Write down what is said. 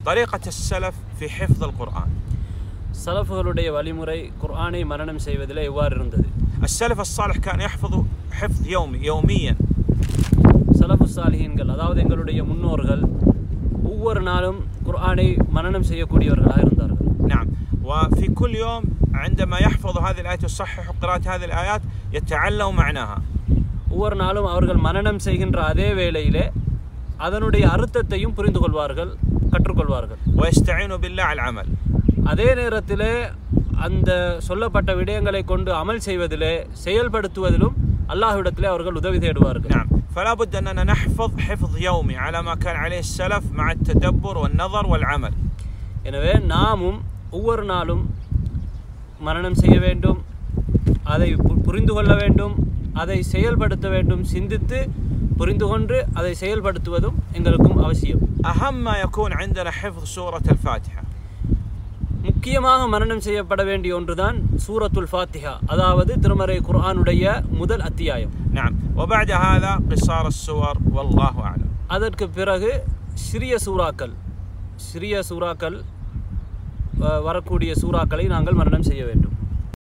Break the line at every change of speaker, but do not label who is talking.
طريقة السلف في حفظ القرآن
சலஃபுகளுடைய வழிமுறை குர்ஆனை மரணம் செய்வதில் எவ்வாறு இருந்தது
السلف الصالح كان يحفظ حفظ يومي يوميا
சலஃபு சாலிஹீன்கள் அதாவது எங்களுடைய முன்னோர்கள் ஒவ்வொரு நாளும் குர்ஆனை மரணம் செய்யக்கூடியவர்களாக இருந்தார்கள்
نعم وفي كل يوم عندما يحفظ هذه الآيات ويصحح قراءة هذه الآيات يتعلم معناها
ஒவ்வொரு நாளும் அவர்கள் மனனம் செய்கின்ற அதே வேளையிலே அதனுடைய அர்த்தத்தையும் புரிந்து கொள்வார்கள் கற்றுக்கொள்வார்கள்
ويستعين بالله على العمل
அதே நேரத்திலே அந்த சொல்லப்பட்ட விடயங்களை கொண்டு அமல் செய்வதிலே செயல்படுத்துவதிலும் அல்லாஹ்விடத்திலே அவர்கள் உதவி தேடுவார்கள்
نعم فلا بد أننا نحفظ حفظ يومي على ما كان عليه السلف مع التدبر والنظر والعمل
எனவே நாமும் ஒவ்வொரு நாளும் மரணம் செய்ய வேண்டும் அதை பு- புரிந்து கொள்ள வேண்டும் அதை செயல்படுத்த வேண்டும் சிந்தித்து புரிந்து கொண்டு அதை செயல்படுத்துவதும் எங்களுக்கும் அவசியம்
أهم ما يكون عندنا حفظ سورة الفاتحة
முக்கியமாக மரணம் செய்யப்பட வேண்டிய ஒன்றுதான் சூரத்துல் ஃபாத்திஹா அதாவது திருமறை குர்ஆனுடைய முதல் அத்தியாயம்
نعم وبعد هذا قصار السور والله أعلم
அதற்கு பிறகு சிறிய சூறாக்கள் சிறிய சூறாக்கள் அஹ், வரக்கூடிய சூறாக்களை நாங்கள் மரணம் செய்ய வேண்டும்